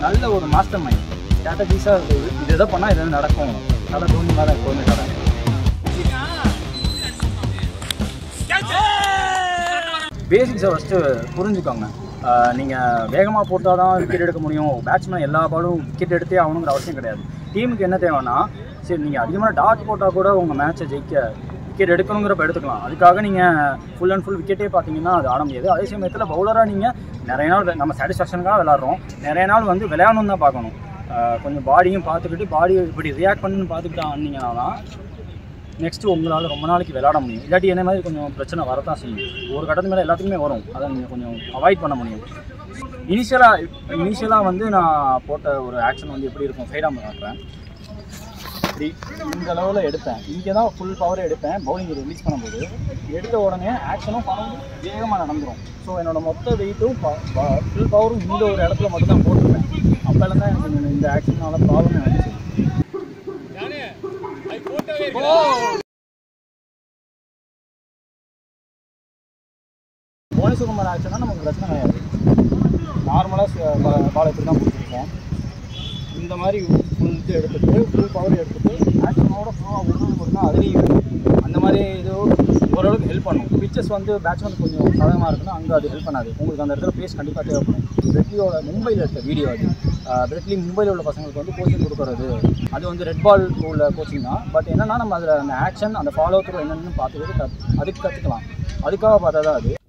நல்ல ஒரு master mind ஸ்ட்ராட்டஜிஸாக இருக்குது இது எதை பண்ணால் இது நடக்கும் நல்ல தோனி மேலே எப்போதுமே கடை பேசிக்ஸை ஃபஸ்ட்டு புரிஞ்சுக்கோங்க நீங்கள் வேகமாக போட்டால் தான் விக்கெட் எடுக்க முடியும் பேட்ஸ்மேன் எல்லா பாலும் விக்கெட் எடுத்தே ஆகணுங்கிற அவசியம் கிடையாது டீமுக்கு என்ன தேவைன்னா சரி நீங்கள் அதிகமாக டாட் போட்டால் கூட உங்கள் மேட்சை ஜெயிக்க விக்கெட் எடுக்கணுங்கிறப்ப எடுத்துக்கலாம் அதுக்காக நீங்கள் ஃபுல் அண்ட் ஃபுல் விக்கெட்டே பார்த்தீங்கன்னா அது ஆட முடியாது அதே சமயத்தில் பவுலராக நீங்கள் நிறைய நாள் வெ- நம்ம சாட்டிஸ்ஃபேக்ஷனுக்காக விளாட்றோம் நிறைய நாள் வந்து விளையாடணும் தான் பார்க்கணும் ஆஹ் கொஞ்சம் பாடியும் பார்த்துக்கிட்டு பாடி இப்படி ரியாக்ட் பண்ணுன்னு பார்த்துக்கிட்டு ஆனீங்கன்னா தான் நெக்ஸ்ட் உங்களால் ரொம்ப நாளைக்கு விளையாட முடியும் இல்லாட்டி என்ன மாதிரி கொஞ்சம் பிரச்சனை வரத்தான் செய்யும் ஒரு கட்டத்து மேலே எல்லாத்துக்குமே வரும் அதை நீங்கள் கொஞ்சம் அவாய்ட் பண்ண முடியும் இனிஷியலாக இனிஷியலாக வந்து நான் போட்ட ஒரு ஆக்ஷன் வந்து எப்படி இருக்கும் ஃபைடாக காட்டுறேன் இப்படி இந்த அளவில் எடுப்பேன் இங்கே தான் ஃபுல் பவர் எடுப்பேன் பவுலிங் ரிலீஸ் பண்ணும்போது எடுத்த உடனே ஆக்ஷனும் பவரும் வேகமாக நடந்துரும் ஸோ என்னோட மொத்த வெயிட்டும் ஃபுல் பவரும் இந்த ஒரு இடத்துல மட்டும் தான் போட்டிருப்பேன் அப்போல்லாம் தான் எனக்கு இந்த- இந்த ஆக்ஷனால ப்ராப்ளமே வந்துச்சு புவனேஸ்வரகுமார் ஆச்சுன்னா நமக்கு பிரச்சனை கிடையாது நார்மலாக பால் இப்படி தான் பிடிச்சிருக்கோம் இந்த மாதிரி ஃபுல் இது எடுத்துட்டு ஃபுல் பவர் எடுத்துட்டு ஆக்ஷனோட ஃப்ளோவாக விடுறது மட்டும் அதுலேயும் அந்த மாதிரி இது ஓரளவுக்கு ஹெல்ப் பண்ணும் பிச்சஸ் வந்து பேட்ஸ்மேன் கொஞ்சம் சதகமாக இருக்குன்னா அங்கே அது ஹெல்ப் பண்ணாது உங்களுக்கு அந்த இடத்துல பேஸ் கண்டிப்பாக தேவைப்படும் பிரெட்லியோட மும்பையில் எடுத்த வீடியோ அது பிரெட்லி மும்பையில் உள்ள பசங்களுக்கு வந்து கோச்சிங் கொடுக்குறது அது வந்து ரெட் பால் உள்ள கோச்சிங் தான் பட் என்னன்னா நம்ம அதில் அந்த ஆக்ஷன் அந்த ஃபாலோ த்ரூ என்னென்னு பார்த்துக்கிட்டு கத்- அதுக்கு கற்றுக்கலாம் அதுக்காக பார்த்தா தான் அது